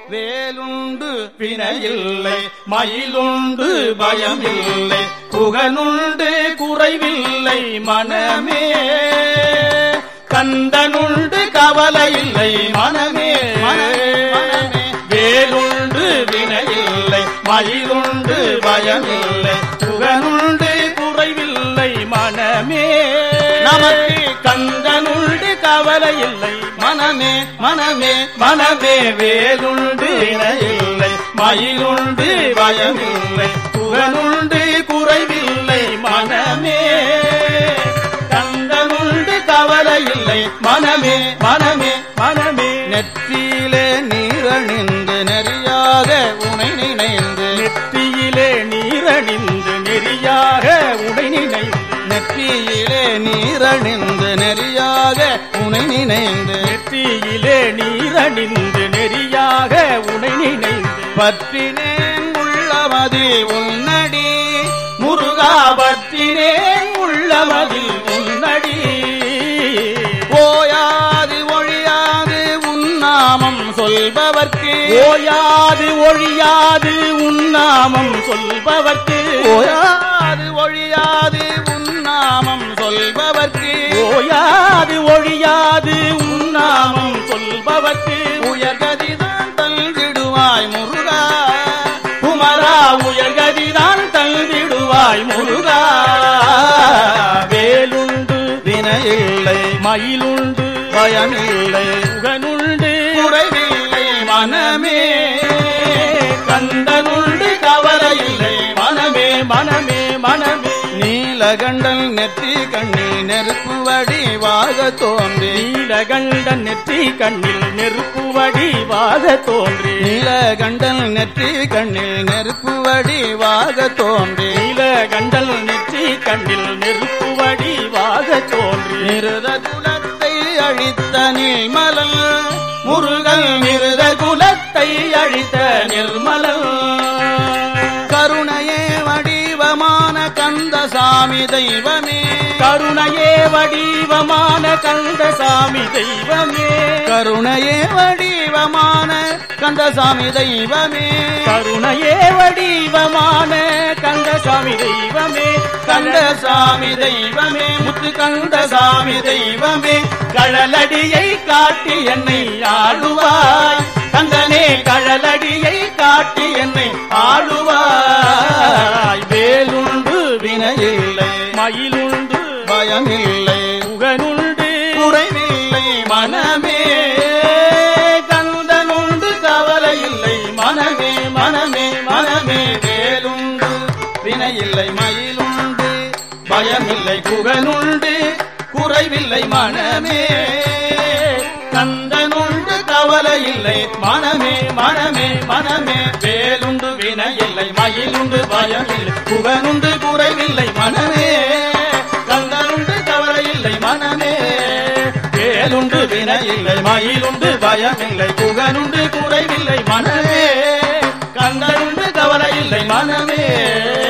வேலுண்டு பிணையில்லை மயிலுண்டு பயமில்லை புகனுண்டு குறைவில்லை மனமே கந்தனுண்டு கவலை இல்லை மனமே மனமே வேலுண்டு வினையில்லை மயிலுண்டு பயமில்லை புகனுண்டு குறைவில்லை மனமே நமக்கு கந்தனுண்டு கவலை இல்லை மனமே மனமே மனமே வேலுண்டு வினையில்லை மயிலுண்டு பயமில்லை புகனுண்டு குறைவில்லை மனமே கந்தனுண்டு கவலை இல்லை மனமே மனமே மனமே நெற்றியிலே நீரணிந்து நெறியாக உனை நினைந்து நெற்றியிலே நீரணிந்து நெறியாக உடை நினைந்து நெற்றியிலே நீரணிந்து நெறியாக உனை நினைந்து நெற்றியிலே நீரணிந்து நெறியாக உடை நினைந்து பற்றினேன் உள்ளமதி உன்னடி முருகா பற்றினேன் உள்ளமதில் உன்னடி ஓயாது ஒழியாது உன்னாமம் சொல்பவர்க்கு ஓயாது ஒழியாது உன்னாமம் சொல்பவர்க்கு ஓயாது ஒழியாது உன்னாமம் சொல்பவர்க்கு ஓயாது ஒழியாது உன்னாமம் சொல்பவர்க்கு உயர்கதிதான் தங்கிடுவாய் முருகா குமரா உயர்கதிதான் தந்திடுவாய் முருகா வேலுண்டு வினையில்லை மயிலுண்டு பயமில்லை புகனுண்டு குறைவில்லை மனமே கந்தனுண்டு கவலை இல்லை மனமே மனமே மனமே நீலகண்டல் நெற்றி கண்ணில் நெருப்பு வடிவாக தோன்றி நீலகண்டன் நெற்றி கண்ணில் நெருப்பு வடிவாக தோன்றி நீலகண்டல் நெற்றி கண்ணில் நெருப்பு வடிவாக தோன்றி நீலகண்டல் நெற்றி கண்ணில் நெருப்பு வடிவாக தோன்றி நிருத குலத்தை அழித்த நீமலல் முருகன் நிருத குலத்தை அழித்த நிர்மலல் கருணையே வடிவமான கந்தசாமி தெய்வமே கருணையே வடிவமான கந்தசாமி தெய்வமே கருணையே வடிவமான கந்தசாமி தெய்வமே கருணையே வடிவமான கந்தசாமி தெய்வமே கந்தசாமி தெய்வமே முத்து கந்தசாமி தெய்வமே கழலடியை காட்டி என்னை ஆளுவாய் கந்தனே கழலடியை காட்டி என்னை ஆளுவாய் வேலுண்டு வினையில்லை மயிலுண்டு பயமில்லை புகனுண்டு குறைவில்லை மனமே கந்தனுண்டு கவலை இல்லை மனமே மனமே மனமே வேலுண்டு வினையில்லை மயிலுண்டு பயமில்லை குகனுண்டு குறைவில்லை மனமே கந்தனுண்டு கவலை இல்லை மனமே மனமே மனமே வேலுண்டு வினையில்லை மயிலுண்டு பயமில்லை குகனுண்டு குறைவில்லை மனமே கந்தனுண்டு கவலை இல்லை மனமே வேலுண்டு வினையில்லை மயிலுண்டு பயமில்லை குகனுண்டு குறைவில்லை மனமே கந்தனுண்டு கவலை இல்லை மனமே